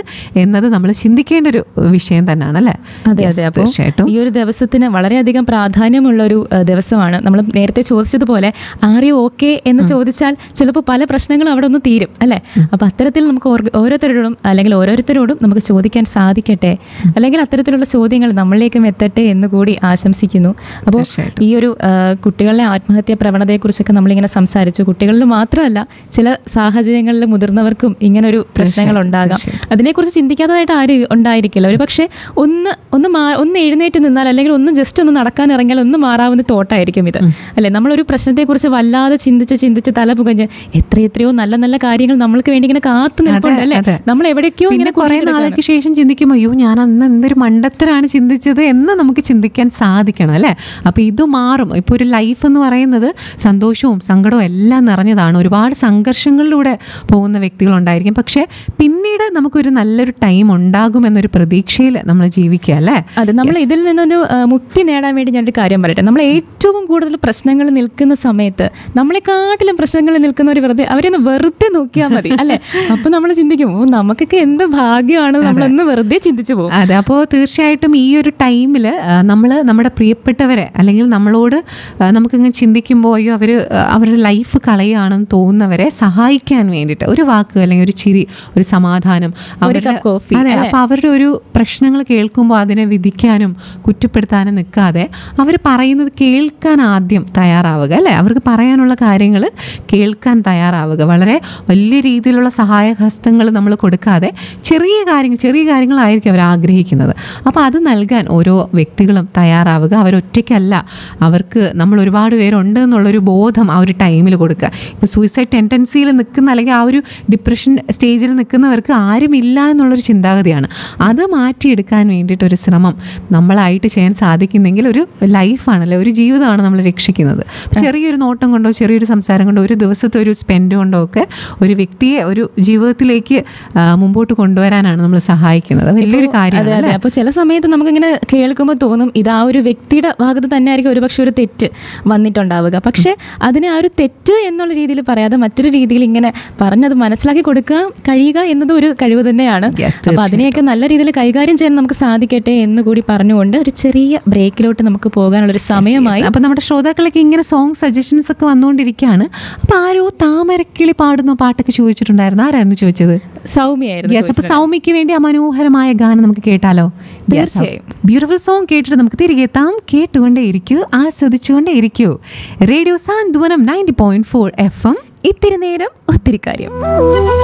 എന്നത് നമ്മൾ ചിന്തിക്കേണ്ട ഒരു വിഷയം തന്നെയാണ് അല്ലേ അതെ Yes, അതെ അപ്പോൾ തീർച്ചയായിട്ടും ഈ ഒരു ദിവസത്തിന് വളരെയധികം പ്രാധാന്യമുള്ള ഒരു ഏഹ്, ദിവസമാണ് നമ്മൾ നേരത്തെ ചോദിച്ചതുപോലെ ആർ യു ഓക്കെ എന്ന് ചോദിച്ചാൽ ചിലപ്പോൾ പല പ്രശ്നങ്ങളും അവിടെ ഒന്ന് തീരും അല്ലേ അപ്പൊ അത്തരത്തിൽ നമുക്ക് ഓർ- ഓരോരുത്തരോടും അല്ലെങ്കിൽ ഓരോരുത്തരോടും നമുക്ക് ചോദിക്കാൻ സാധിക്കട്ടെ അല്ലെങ്കിൽ അത്തരത്തിലുള്ള ചോദ്യങ്ങൾ നമ്മളിലേക്കും എത്തട്ടെ എന്ന് കൂടി ആശംസിക്കുന്നു അപ്പോൾ തീർച്ചയായിട്ടും. ഈ ഒരു ഏഹ്, കുട്ടികളുടെ ആത്മഹത്യാ പ്രവണതയെക്കുറിച്ചൊക്കെ നമ്മളിങ്ങനെ സംസാരിച്ചു കുട്ടികളിൽ മാത്രമല്ല ചില സാഹചര്യങ്ങളിൽ മുതിർന്നവർക്കും ഇങ്ങനെ ഒരു പ്രശ്നങ്ങൾ ഉണ്ടാകാം അതിനെക്കുറിച്ച് ചിന്തിക്കാത്തതായിട്ട് ആരും ഉണ്ടായിരിക്കില്ല ഒരു പക്ഷേ ഒന്ന് ഒന്ന് മാ ഒന്ന് എഴുന്നേറ്റ് നിന്നാൽ അല്ലെങ്കിൽ ഒന്ന് ജസ്റ്റ് ഒന്ന് നടക്കാൻ ഇറങ്ങിയാൽ ഒന്ന് മാറാവുന്ന തോട്ടായിരിക്കും ഇത് അല്ലെ നമ്മളൊരു പ്രശ്നത്തെക്കുറിച്ച് വല്ലാതെ ചിന്തിച്ച് ചിന്തിച്ച് തല പുകഞ്ഞ് എത്ര എത്രയോ നല്ല നല്ല കാര്യങ്ങൾ നമ്മൾക്ക് വേണ്ടി ഇങ്ങനെ കാത്തു നിൽപ്പുണ്ട് അല്ലെ അതെ. നമ്മൾ എവിടേക്കോ പിന്നെ ഇങ്ങനെ കുറെ കുടുങ്ങിക്കിടക്കുകയാണ്. നാൾക്ക് ശേഷം ചിന്തിക്കും അയ്യോ ഞാൻ അന്ന് എന്തൊരു മണ്ടത്തരാണ് ചിന്തിച്ചത് എന്ന് നമുക്ക് ചിന്തിക്കാൻ സാധിക്കണം അല്ലേ അപ്പൊ ഇത് മാറും ഇപ്പൊ ഒരു ലൈഫ് എന്ന് പറയുന്നത് സന്തോഷവും സങ്കടവും എല്ലാം നിറഞ്ഞതാണ് ഒരുപാട് സംഘർഷങ്ങളിലൂടെ പോകുന്ന വ്യക്തികളുണ്ടായിരിക്കും പക്ഷെ പിന്നീട് നമുക്കൊരു നല്ലൊരു ടൈം ഉണ്ടാകുമെന്നൊരു പ്രതീക്ഷയിൽ നമ്മൾ ജീവിക്കുക അല്ലേ അതെ നമ്മൾ ഇതിൽ നിന്നൊരു ആ, മുക്തി നേടാൻ വേണ്ടി ഞാനൊരു കാര്യം പറയട്ടെ നമ്മൾ ഏറ്റവും കൂടുതൽ പ്രശ്നങ്ങൾ നിൽക്കുന്ന സമയത്ത് നമ്മളെക്കാട്ടിലും പ്രശ്നങ്ങൾ നിൽക്കുന്നവർ വെറുതെ അവരൊന്ന് വെറുതെ നോക്കിയാൽ മതി അല്ലെ അപ്പൊ നമ്മൾ ചിന്തിക്കും ഓ നമുക്കൊക്കെ എന്ത് ഭാഗ്യമാണ് നമ്മളൊന്ന് വെറുതെ ചിന്തിച്ചു പോകും അതെ അപ്പോൾ തീർച്ചയായിട്ടും ഈ ഒരു ടൈമിൽ നമ്മൾ നമ്മുടെ പ്രിയപ്പെട്ടവരെ അല്ലെങ്കിൽ നമ്മളോട് ആ, നമുക്കിങ്ങനെ ചിന്തിക്കുമ്പോൾ അയ്യോ അവർ അവരുടെ ലൈഫ് കളയുകയാണെന്ന് തോന്നുന്നവരെ സഹായിക്കാൻ വേണ്ടിയിട്ട് ഒരു വാക്ക് അല്ലെങ്കിൽ ഒരു ചിരി ഒരു സമാധാനം അവരുടെ cup coffee, അതെ അപ്പോൾ അവരുടെ ഒരു പ്രശ്നങ്ങൾ കേൾക്കുമ്പോൾ അതിനെ വിധിക്കാനും കുറ്റപ്പെടുത്താനും നിൽക്കാതെ അവർ പറയുന്നത് കേൾക്കാൻ ആദ്യം തയ്യാറാവുക അല്ലേ അവർക്ക് പറയാനുള്ള കാര്യങ്ങൾ കേൾക്കാൻ തയ്യാറാവുക വളരെ വലിയ രീതിയിലുള്ള സഹായഹസ്തങ്ങൾ നമ്മൾ കൊടുക്കാതെ ചെറിയ കാര്യങ്ങൾ ചെറിയ കാര്യങ്ങളായിരിക്കും അവർ ആഗ്രഹിക്കുന്നത് അപ്പോൾ അത് നൽകാൻ ഓരോ വ്യക്തികളും തയ്യാറാവുക അവരൊറ്റയ്ക്കല്ല അവർക്ക് നമ്മൾ ഒരുപാട് പേരുണ്ട് എന്നുള്ളൊരു ബോധം ആ ഒരു ടൈമിൽ കൊടുക്കുക ഇപ്പോൾ സൂയിസൈഡ് ടെൻഡൻസിയിൽ നിൽക്കുന്ന അല്ലെങ്കിൽ ആ ഒരു ഡിപ്രഷൻ സ്റ്റേജിൽ നിൽക്കുന്നവർക്ക് ആരുമില്ല എന്നുള്ളൊരു ചിന്താഗതിയാണ് അത് മാറ്റിയെടുക്കാൻ വേണ്ടിയിട്ട് ഒരു ശ്രമം നമ്മളായിട്ട് ചെയ്യാൻ സാധിക്കുന്നെങ്കിൽ ഒരു ലൈഫാണല്ലേ ഒരു ജീവിതമാണ് നമ്മൾ രക്ഷിക്കുന്നത് ചെറിയൊരു നോട്ടം കൊണ്ടോ ചെറിയൊരു സംസാരം കൊണ്ടോ ഒരു ദിവസത്തെ ഒരു സ്പെൻഡ് കൊണ്ടോ ഒക്കെ ഒരു വ്യക്തിയെ ഒരു ജീവിതത്തിലേക്ക് ആ, മുമ്പോട്ട് കൊണ്ടുവരാനാണ് നമ്മൾ സഹായിക്കുന്നത് വലിയൊരു അതെ കാര്യമാണ് അതെ അപ്പോൾ ചില സമയത്ത് നമുക്കിങ്ങനെ കേൾക്കുമ്പോൾ തോന്നും ഇത് ആ ഒരു വ്യക്തിയുടെ ഭാഗത്ത് തന്നെ ആയിരിക്കും ഒരുപക്ഷെ ഒരു തെറ്റ് വന്നിട്ടുണ്ടാവുക പക്ഷെ അതിനെ ആ ഒരു തെറ്റ് എന്നുള്ള രീതിയിൽ പറയാതെ മറ്റൊരു രീതിയിൽ ഇങ്ങനെ പറഞ്ഞത് മനസ്സിലാക്കി കൊടുക്കാൻ കഴിയുക എന്നത് ഒരു കഴിവ് തന്നെയാണ് Yes, അപ്പോൾ അതിനെയൊക്കെ നല്ല രീതിയിൽ കൈകാര്യം ചെയ്യാൻ നമുക്ക് സാധിക്കട്ടെ എന്ന് കൂടി പറഞ്ഞുകൊണ്ട് ഒരു ചെറിയ ബ്രേക്കിലോട്ട് നമുക്ക് പോകാനുള്ളൊരു സമയമായി അപ്പൊ നമ്മുടെ ശ്രോതാക്കളൊക്കെ ഇങ്ങനെ സോങ് സജഷൻസ് ഒക്കെ വന്നുകൊണ്ടിരിക്കുകയാണ് അപ്പൊ ആരോ താമരക്കിളി പാടുന്ന പാട്ടൊക്കെ ചോദിച്ചിട്ടുണ്ടായിരുന്നു ആരായിരുന്നു ചോദിച്ചത് സൗമ്യയായിരുന്നു യെസ് അപ്പൊ സൗമ്യക്ക് വേണ്ടി ആ മനോഹരമായ ഗാനം നമുക്ക് കേട്ടാലോ തീർച്ചയായും. ബ്യൂട്ടിഫുൾ സോങ് കേട്ടിട്ട് നമുക്ക് തിരികെ എത്താം കേട്ടുകൊണ്ടേ ഇരിക്കൂ ആസ്വദിച്ചുകൊണ്ടേ ഇരിക്കൂ radio Santhwanam ninety point four F M ഇത്തിരി നേരം ഒത്തിരി കാര്യം